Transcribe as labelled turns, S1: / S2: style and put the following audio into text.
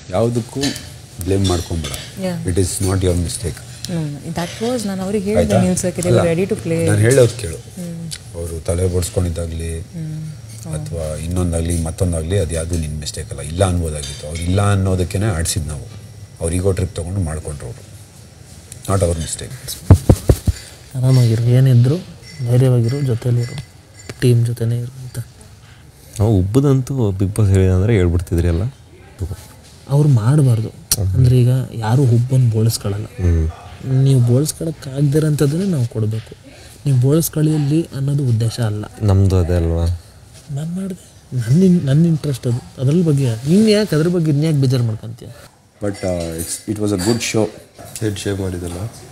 S1: ಯಾವುದಕ್ಕೂ ಬ್ಲೇಮ್ ಮಾಡ್ಕೊಂಬೇಡ
S2: Yeah.
S1: It is not your mistake
S2: that was ನಾನು ಅವ್ರಿಗೆ ಹೇಳಿದೆ ನಿಲ್ಸಕ್ಕೆ ರೆಡಿ ಟು ಪ್ಲೇ
S1: ನಾನು ಹೇಳೋದು ಕೇಳು ಅವರು ತಲೆ ಬಡಿಸ್ಕೊಂಡಿದ್ದಾಗಲಿ ಅಥವಾ ಇನ್ನೊಂದಾಗಲಿ ಮತ್ತೊಂದಾಗಲಿ ಅದು ಯಾವುದು ನಿನ್ನ ಮಿಸ್ಟೇಕ್ ಅಲ್ಲ ಇಲ್ಲ ಅನ್ಬೋದಾಗಿತ್ತು ಅವ್ರು ಇಲ್ಲ ಅನ್ನೋದಕ್ಕೇ ಆಡಿಸಿದ್ದು ನಾವು ಅವ್ರು ಈಗೋ ಟ್ರಿಪ್ ತೊಗೊಂಡು ಮಾಡ್ಕೊಂಡ್ರು ಅವರು ನಾಟ್ ಅವರ್ ಮಿಸ್ಟೇಕ್
S3: ಆರಾಮಾಗಿರು ಏನಿದ್ರು ಧೈರ್ಯವಾಗಿರು ಜೊತೆಲಿರು ಟೀಮ್ ಜೊತೆನೇ ಇರು ಅಂತ
S4: ನಾವು ಉಬ್ಬದಂತೂ ಬಿಗ್ ಬಾಸ್ ಹೇಳಿದೆ ಅಂದರೆ ಹೇಳ್ಬಿಡ್ತಿದ್ರಿ ಎಲ್ಲ
S3: ಅವ್ರು ಮಾಡಬಾರ್ದು ಅಂದರೆ ಈಗ ಯಾರೂ ಹುಬ್ಬನ್ನು ಬೋಳಿಸ್ಕೊಳ್ಳಲ್ಲ ನೀವು ಬೋಳಿಸ್ಕೊಳಕ್ಕಾಗ್ದಿರೋಂಥದ್ದನ್ನೇ ನಾವು ಕೊಡಬೇಕು ನೀವು ಬೋಳಿಸ್ಕೊಳ್ಳಿ ಅನ್ನೋದು ಉದ್ದೇಶ ಅಲ್ಲ
S4: ನಮ್ಮದು ಅದೇ ಅಲ್ವಾ
S3: ನಾನು ಮಾಡಿದೆ ನನ್ನ ಇನ್- ನನ್ನ ಇಂಟ್ರೆಸ್ಟ್ ಅದು ಅದ್ರ ಬಗ್ಗೆ ನೀನು ಯಾಕೆ ಅದ್ರ ಬಗ್ಗೆ ಇನ್ಯಾಕೆ ಬೇಜಾರು ಮಾಡ್ಕೊಂತೀಯ
S1: but it's it was a good show
S5: head shave ಮಾಡಿದಲ್ಲ